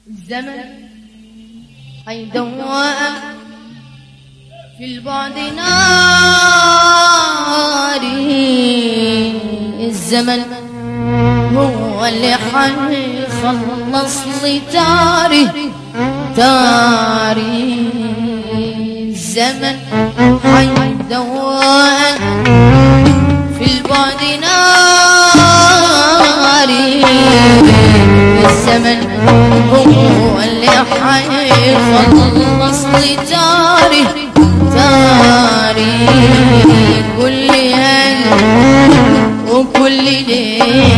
الزمن حيدوق في البعد ناري الزمن هو اللي حيخلص لي تاري تاري الزمن حيدوق في البعد ناري الزمن هو اللي حيخلص لي تاري تاري كل هل وكل ليل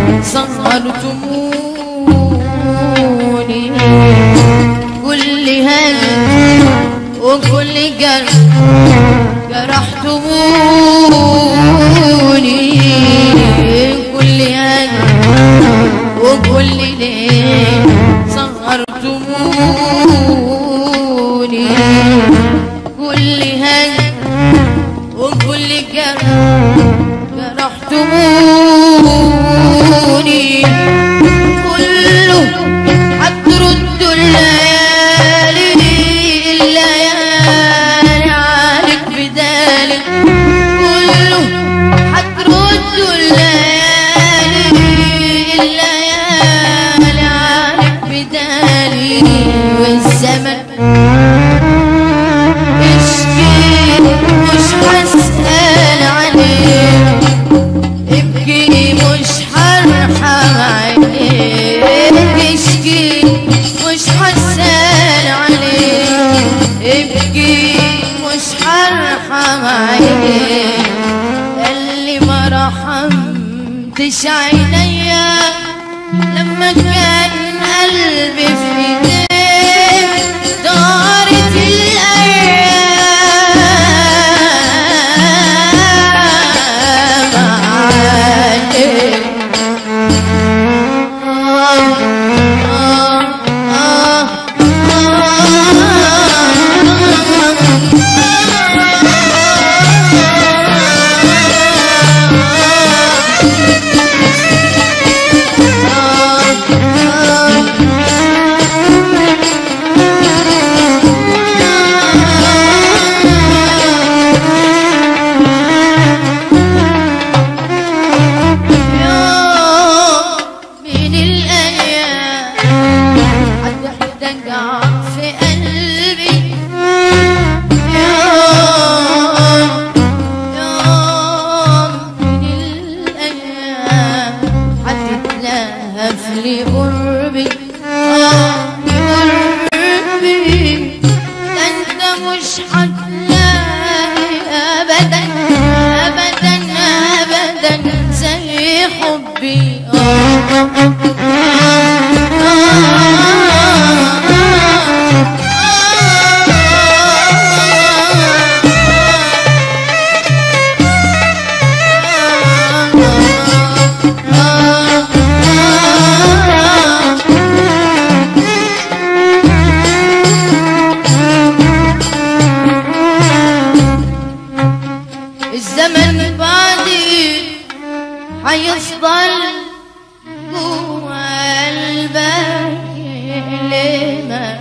سهرتموني كل هل وكل قلب جرحتموني كل هل وكل ليل سهرتموني كل هل وكل جرح جرحتموني كله هتردوا الليالي الليالي عليك بدالك كله هتردوا الليالي الليالي عليك بدالي والزمن اشكي مش هسأل عليك ابكي مش هرحم عليك اشكي مش هسأل عليك ابكي مش هرحم عليك اللي ما رحمتش عينيا لما كان قلبي في ايديك دارت الايام عليك يوم من الأيام حد دقع في قلبي يوم يوم من الأيام حد تلهف لي قربي آه قربي ده انت مش هتلاقي ابدا ابدا ابدا زي حبي آه الزمن بعدي حيفضل جوا قلبك لما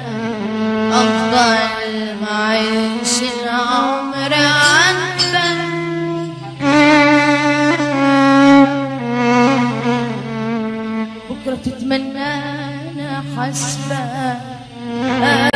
أفضل معيش العمر عندك بكرة تتمنى أنا حسبك